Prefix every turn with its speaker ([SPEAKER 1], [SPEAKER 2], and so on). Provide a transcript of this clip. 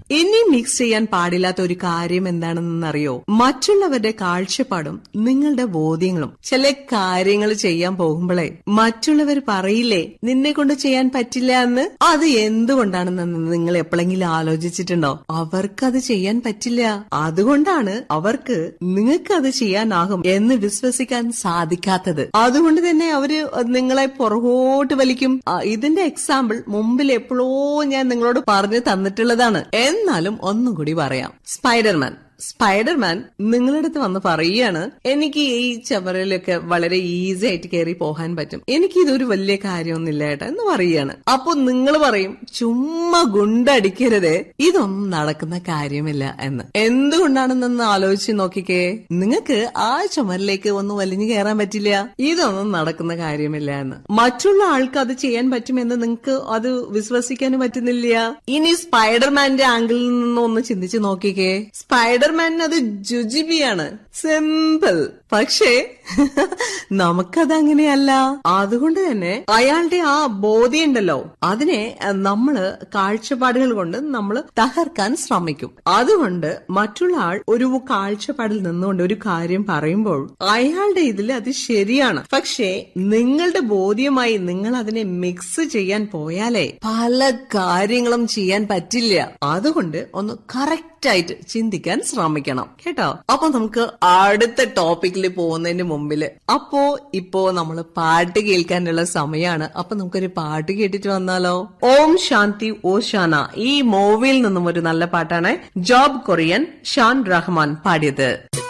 [SPEAKER 1] ഇനി മിക്സ് ചെയ്യാൻ പാടില്ലാത്ത ഒരു കാര്യം എന്താണെന്നറിയോ മറ്റുള്ളവരുടെ കാഴ്ചപ്പാടും നിങ്ങളുടെ ബോധ്യങ്ങളും ചില കാര്യങ്ങൾ ചെയ്യാൻ പോകുമ്പോഴേ മറ്റുള്ളവർ പറയില്ലേ നിന്നെ കൊണ്ട് ചെയ്യാൻ പറ്റില്ല എന്ന് അത് എന്തുകൊണ്ടാണെന്ന് നിങ്ങൾ എപ്പോഴെങ്കിലും ആലോചിച്ചിട്ടുണ്ടോ അവർക്കത് ചെയ്യാൻ പറ്റില്ല അതുകൊണ്ടാണ് അവർക്ക് നിങ്ങൾക്ക് അത് ചെയ്യാനാകും എന്ന് വിശ്വസിക്കാൻ സാധിക്കാത്തത് അതുകൊണ്ട് തന്നെ അവര് നിങ്ങളെ പുറകോട്ട് വലിക്കും ആ, ഇതിന്റെ എക്സാമ്പിൾ മുമ്പിൽ എപ്പോഴോ ഞാൻ നിങ്ങളോട് പറഞ്ഞു തന്നിട്ടുള്ളതാണ് എന്നാലും ഒന്നും കൂടി പറയാം സ്പൈഡർമാൻ സ്പൈഡർമാൻ നിങ്ങളുടെ അടുത്ത് വന്ന് പറയുകയാണ് എനിക്ക് ഈ ചവറയിലൊക്കെ വളരെ ഈസി ആയിട്ട് കയറി പോകാൻ പറ്റും എനിക്ക് ഇതൊരു വലിയ കാര്യമൊന്നുമില്ല ഏട്ടാ എന്ന് പറയുകയാണ് അപ്പൊ നിങ്ങൾ പറയും ചുമ്മാ ഗുണ്ടടിക്കരുത് ഇതൊന്നും നടക്കുന്ന കാര്യമില്ല എന്ന് എന്തുകൊണ്ടാണെന്നൊന്ന് ആലോചിച്ച് നോക്കിക്കേ നിങ്ങൾക്ക് ആ ചുമരിലേക്ക് ഒന്ന് വലിഞ്ഞു കയറാൻ പറ്റില്ല ഇതൊന്നും നടക്കുന്ന കാര്യമില്ല എന്ന് മറ്റുള്ള ആൾക്ക് അത് ചെയ്യാൻ പറ്റുമെന്ന് നിങ്ങൾക്ക് അത് വിശ്വസിക്കാനും പറ്റുന്നില്ല ഇനി സ്പൈഡർമാന്റെ ആംഗിളിൽ നിന്ന് ഒന്ന് ചിന്തിച്ച് നോക്കിക്കേ സ്പൈഡർമാനിന് അത് ജുജിബിയാണ് സിമ്പിൾ പക്ഷേ നമുക്കത് അങ്ങനെയല്ല അതുകൊണ്ട് തന്നെ അയാളുടെ ആ ബോധ്യം ഉണ്ടല്ലോ അതിനെ അഹ്, നമ്മള് കാഴ്ചപ്പാടുകൾ കൊണ്ട് നമ്മൾ തകർക്കാൻ ശ്രമിക്കും അതുകൊണ്ട് മറ്റുള്ള ആൾ ഒരു കാഴ്ചപ്പാടിൽ നിന്നുകൊണ്ട് ഒരു കാര്യം പറയുമ്പോൾ അയാളുടെ ഇതിൽ അത് ശരിയാണ് പക്ഷേ നിങ്ങളുടെ ബോധ്യമായി നിങ്ങൾ അതിനെ മിക്സ് ചെയ്യാൻ പോയാലേ പല കാര്യങ്ങളും ചെയ്യാൻ പറ്റില്ല അതുകൊണ്ട് ഒന്ന് കറക്റ്റ് ആയിട്ട് ചിന്തിക്കാൻ ശ്രമിക്കണം കേട്ടോ അപ്പൊ നമുക്ക് അടുത്ത ടോപ്പിക്കിൽ പോകുന്നതിന് മുമ്പില് അപ്പോ ഇപ്പോ നമ്മള് പാട്ട് കേൾക്കാനുള്ള സമയമാണ് അപ്പൊ നമുക്കൊരു പാട്ട് കേട്ടിട്ട് വന്നാലോ ഓം ശാന്തി ഓ ഷാന ഈ മൂവിയിൽ നിന്നും ഒരു നല്ല പാട്ടാണ് ജോബ് കൊറിയൻ ഷാൻ റഹ്മാൻ പാടിയത്